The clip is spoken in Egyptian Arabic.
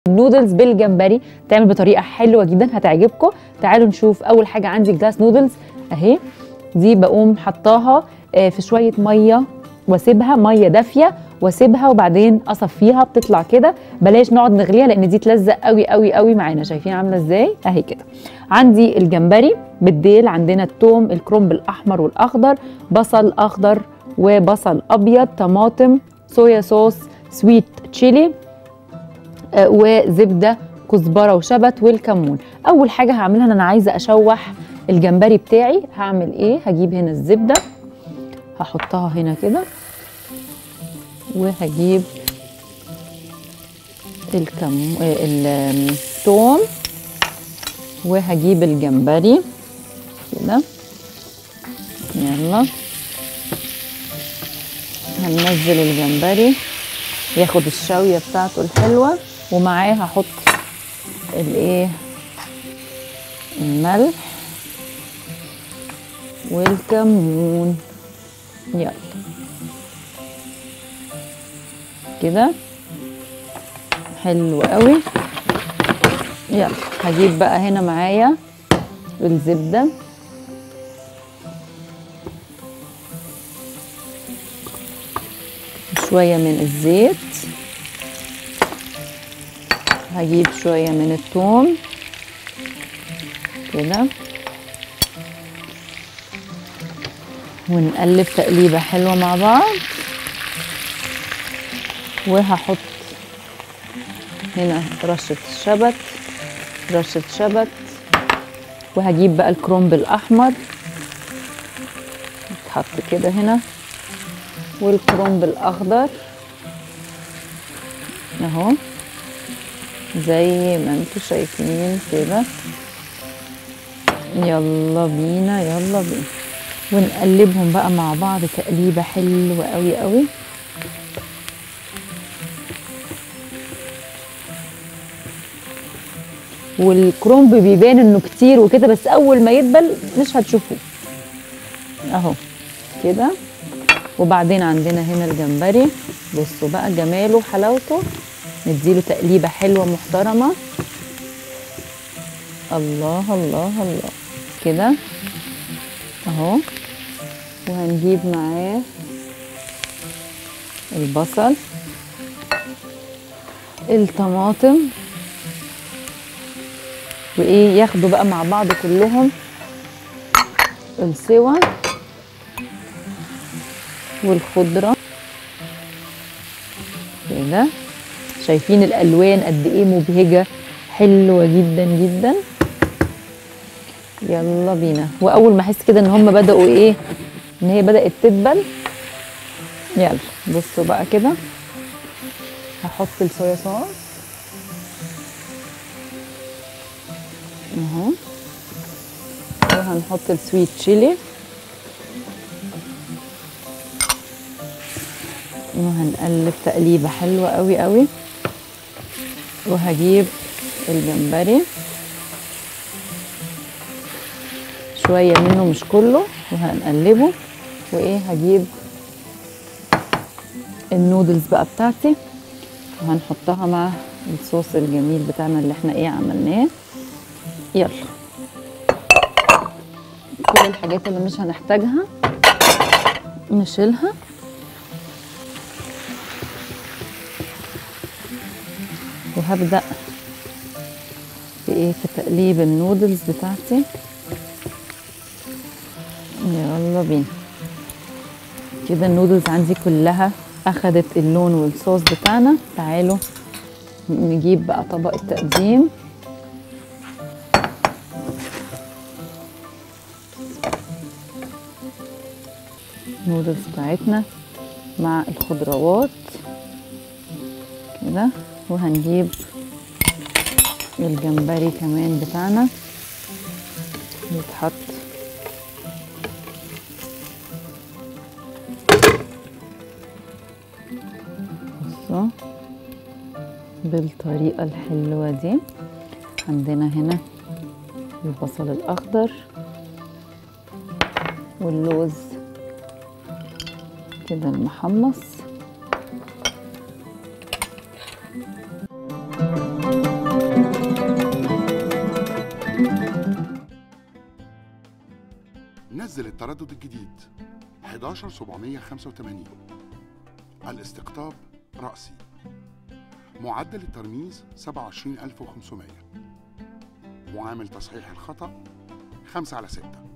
نودلز بالجمبري تعمل بطريقه حلوه جدا هتعجبكم تعالوا نشوف اول حاجه عندي جلاس نودلز اهي دي بقوم حطاها آه، في شويه ميه واسيبها ميه دافيه واسيبها وبعدين اصفيها بتطلع كده بلاش نقعد نغليها لان دي تلزق قوي قوي قوي معانا شايفين عامله ازاي اهي كده عندي الجمبري بالديل عندنا التوم الكرنب الاحمر والاخضر بصل اخضر وبصل ابيض طماطم صويا صوص سويت تشيلي آه، وزبده كزبره وشبت والكمون اول حاجه هعملها ان انا عايزه اشوح الجمبري بتاعي هعمل ايه هجيب هنا الزبده هحطها هنا كده وهجيب الكم آه، الثوم وهجيب الجمبري كده يلا هننزل الجمبري ياخد الشويه بتاعته الحلوه ومعاه هحط الايه الملح والكمون يلا كده حلو قوي يلا هجيب بقى هنا معايا الزبده شويه من الزيت هجيب شويه من الثوم كده ونقلب تقليبه حلوه مع بعض وهحط هنا رشه الشبت رشه شبت وهجيب بقى الكرنب الاحمر يتحط كده هنا والكرنب الاخضر اهو زي ما انتوا شايفين كده يلا بينا يلا بينا ونقلبهم بقى مع بعض تقليبه حلوه قوي قوي والكرنب بيبان انه كتير وكده بس اول ما يدبل مش هتشوفوه اهو كده وبعدين عندنا هنا الجمبري بصوا بقى جماله وحلاوته نديله تقليبه حلوه محترمه الله الله الله كده اهو وهنجيب معاه البصل الطماطم وايه ياخدوا بقى مع بعض كلهم السوا والخضره كده شايفين الالوان قد ايه مبهجه حلوه جدا جدا يلا بينا واول ما احس كده ان هم بداوا ايه ان هي بدات تدبل يلا بصوا بقى كده هحط الصويا صوص اهو وهنحط السويت تشيلي وهنقلب تقليبه حلوه قوي قوي وهجيب الجمبري شويه منه مش كله وهنقلبه وايه هجيب النودلز بقى بتاعتي وهنحطها مع الصوص الجميل بتاعنا اللي احنا ايه عملناه يلا كل الحاجات اللي مش هنحتاجها نشيلها وهبدأ في ايه في تقليب النودلز بتاعتي يلا بينا كده النودلز عندي كلها اخدت اللون والصوص بتاعنا تعالوا نجيب بقى طبق التقديم النودلز بتاعتنا مع الخضروات كده وهنجيب الجمبري كمان بتاعنا يتحط بصوا بالطريقة الحلوة دي عندنا هنا البصل الأخضر واللوز كده المحمص نزل التردد الجديد 11785 الاستقطاب رأسي معدل الترميز 27500 معامل تصحيح الخطأ 5 على 6